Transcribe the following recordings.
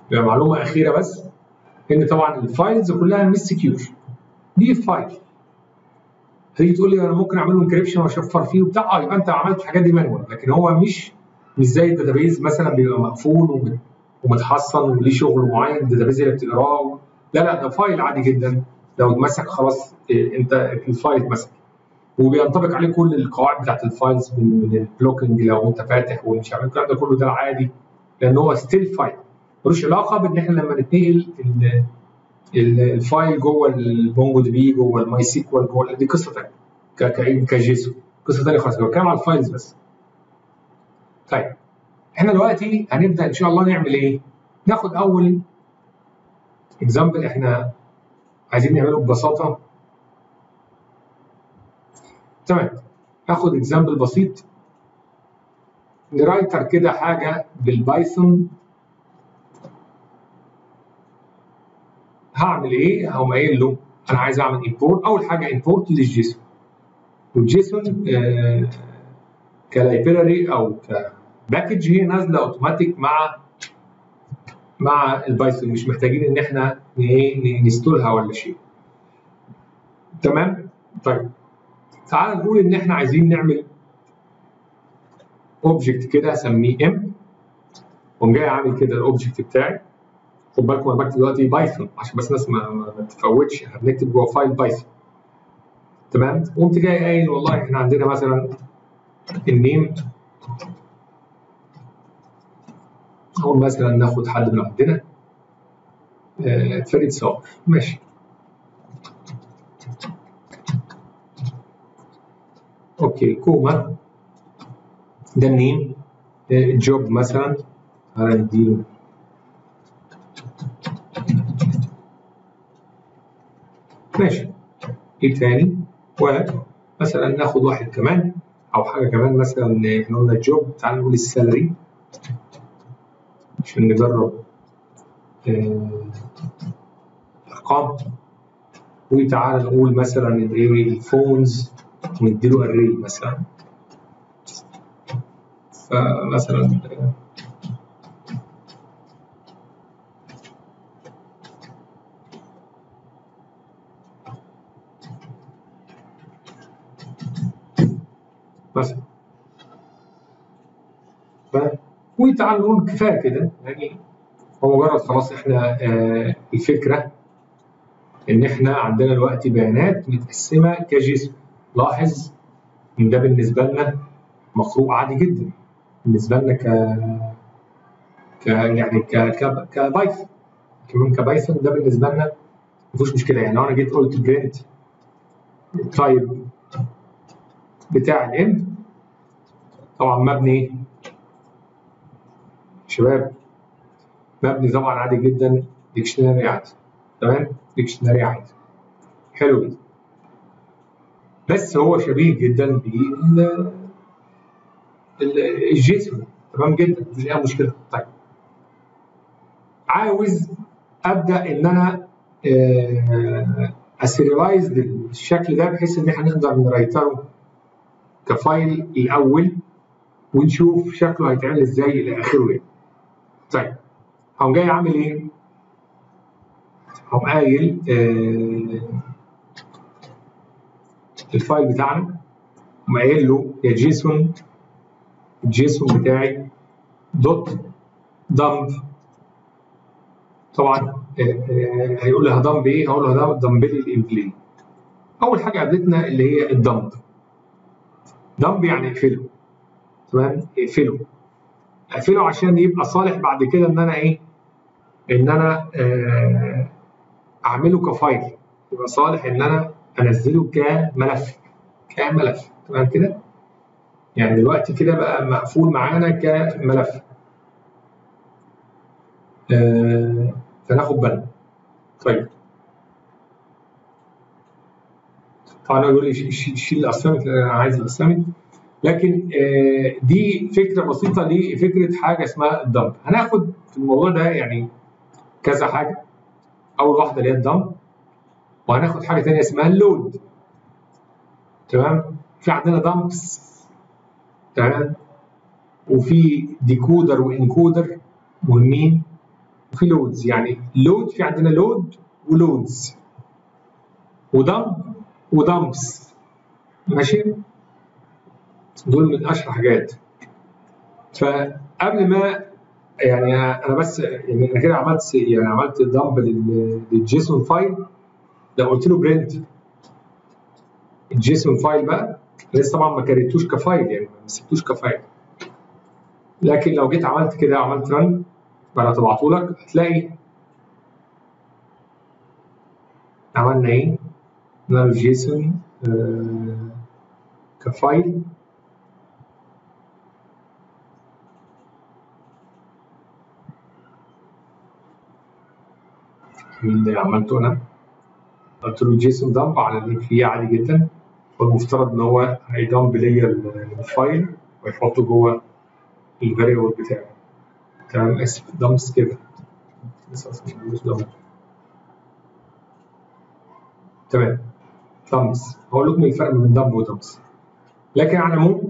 يبقى معلومه اخيره بس ان طبعا الفايلز كلها مش سكيور دي فايل تيجي تقول لي انا ممكن اعمل له انكريبشن واشفر فيه وبتاع اه يبقى انت عملت الحاجات دي مانوال لكن هو مش مش زي الداتابيز مثلا بيبقى مقفول ومت- ومتحصن وليه شغل معين الداتابيز اللي بتقراه لا لا ده فايل عادي جدا لو اتمسك خلاص إيه، انت الفايل اتمسك وبينطبق عليه كل القواعد بتاعت الفايلز من من البلوكينج لو انت فاتح ومش عارف الكلام ده كله ده عادي لان هو ستيل فايل ملوش علاقه بان احنا لما نتنقل ال- ال- الفايل جوه المونجو دي بي جوه الماي سيكوال جوه دي قصه ثانيه ك- ك- كجيسون قصه ثانيه خالص بتكلم على الفايلز بس طيب احنا دلوقتي هنبدا ان شاء الله نعمل ايه؟ ناخد اول اكزامبل احنا عايزين نعمله ببساطه تمام هاخد اكزامبل بسيط نرايتر كده حاجه بالبايثون هعمل ايه؟ هقوم قايل له انا عايز اعمل امبورت اول حاجه امبورت للجيسون والجيسون آه كلايبراري او كباكج هي نازله اوتوماتيك مع مع البايثون مش محتاجين ان احنا ن- نستولها ولا شيء تمام طيب تعال نقول ان احنا عايزين نعمل اوبجكت كده اسميه ام وقوم جاي عامل كده الاوبجكت بتاعي خد بالكم انا بكتب دلوقتي بايثون عشان بس الناس ما ما تفوتش احنا بنكتب جوه فايل بايثون تمام قمت جاي قايل والله احنا عندنا مثلا النيم او مثلا ناخد حد من عندنا آه، فريد صابر ماشي اوكي كوما ده النيم جوب مثلا تعالى نديله ماشي ايه تاني ومثلا ناخد واحد كمان او حاجه كمان مثلا احنا قلنا الجوب تعال نقول السالري عشان نجرب آه، ارقام وتعال نقول مثلا الايه الفونز ونديله اري مثلا فمثلا آه، مثلا ف... وتعال نقول كفايه كده يعني هو مجرد خلاص احنا آه الفكره ان احنا عندنا دلوقتي بيانات متقسمه كجسم لاحظ ان ده بالنسبه لنا مخلوق عادي جدا بالنسبه لنا ك ك يعني ك ك كبايثون كمان كبايثون ده بالنسبه لنا مفيش مشكله يعني لو انا جيت قلت برنت التايب بتاع الام طبعا مبني شباب مبني طبعا عادي جدا ديكشنري عادي تمام ديكشنري عادي حلو جدا بس هو شبيه جدا بال ال- الجيسون تمام جدا مفيش اي مشكله طيب عاوز ابدا ان انا اسيريلايز بالشكل ده بحيث ان احنا نقدر نرايتره كفايل الاول ونشوف شكله هيتعمل ازاي الى اخره يعني. طيب هقوم جاي عامل ايه؟ هقوم قايل آه الفايل بتاعنا قوم قايل له يا جيسون الجيسون بتاعي دوت دمب طبعا آه آه هيقول لي هدمب ايه؟ هقول له هدمب لي الامبلي اول حاجه قابلتنا اللي هي الدمب دمب يعني اقفله تمام اقفله اقفله عشان يبقى صالح بعد كده ان انا ايه ان انا آه اعمله كفايل يبقى صالح ان انا انزله كملف كملف تمام كده يعني دلوقتي كده بقى مقفول معانا كملف آه فناخد بالنا طيب طبعا يقول لي شيل الاسامي انا عايز الاسامي لكن آه دي فكره بسيطه لفكره حاجه اسمها الدمب هناخد في الموضوع ده يعني كذا حاجه اول واحده اللي هي الدمب وهناخد حاجه ثانيه اسمها اللود تمام في عندنا دمبس تمام وفي ديكودر وانكودر مهمين وفي لودز يعني لود في عندنا لود ولودز ودمب ودمبس ماشي دول من اشهر حاجات فقبل ما يعني انا بس يعني انا كده عملت يعني عملت دمب للجيسون فايل لو قلت له برنت الجيسون فايل بقى لسه طبعا ما كريتوش كفايل يعني ما مسكتوش كفايل لكن لو جيت عملت كده عملت رن بعد تبعته لك هتلاقي عملنا ايه؟ عملنا جيسون آه كفايل اللي عملته انا قلت له جيسون دمب على اللي فيه عادي جدا والمفترض ان هو هيدمب ليا الفايل ويحطه جوه الفاريبل بتاعه تمام اسف دمبس كده تمام دمبس هقول لكم الفرق بين دمب ودمبس لكن على العموم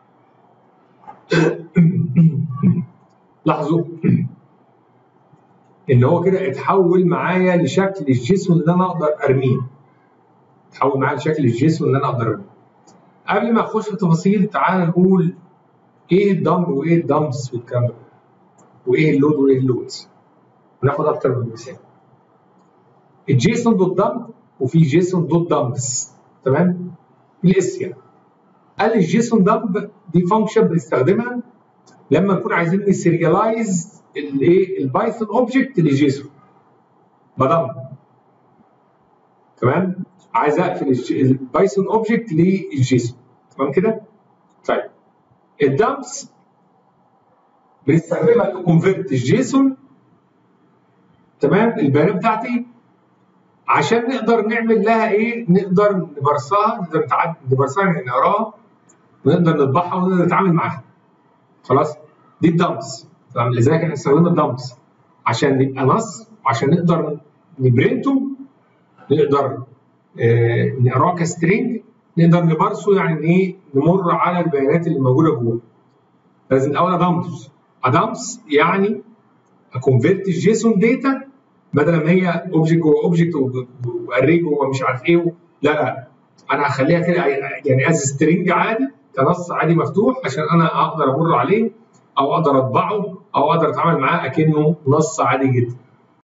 لاحظوا ان هو كده اتحول معايا لشكل الجسم اللي انا اقدر ارميه اتحول معايا لشكل الجسم اللي انا اقدر ارميه قبل ما اخش في التفاصيل تعال نقول ايه الدمب وايه الدمبس والكلام ده وايه اللود وايه اللودز وناخد اكتر من مثال الجيسون دوت دمب وفي جيسون دوت دمبس تمام الاس يعني قال الجيسون دمب دي فانكشن بنستخدمها لما نكون عايزين نسيريالايز الايه البايثون اوبجكت لجيسون بدمب تمام عايز اقفل البايثون اوبجكت للجيسون تمام كده طيب الدمبس بنستخدمها تكونفرت الجيسون تمام البيانات بتاعتي عشان نقدر نعمل لها ايه نقدر نبرسها نقدر نبرسها يعني نقراها ونقدر نطبعها ونقدر نتعامل معاها خلاص دي الدمبس تمام لذلك احنا استخدمنا الدمبس عشان يبقى نص وعشان نقدر نبرنته نقدر آه نقراه كسترينج نقدر نبرسه يعني ايه نمر على البيانات اللي موجوده جوه لازم الاول ادمبس ادمبس يعني اكونفيرت الجيسون داتا بدل ما هي اوبجكت جوه اوبجكت واري جوه مش عارف ايه لا لا انا هخليها كده يعني از سترينج عادي كنص عادي مفتوح عشان انا اقدر امر عليه او اقدر اطبعه او اقدر اتعامل معاه اكنه نص عادي جدا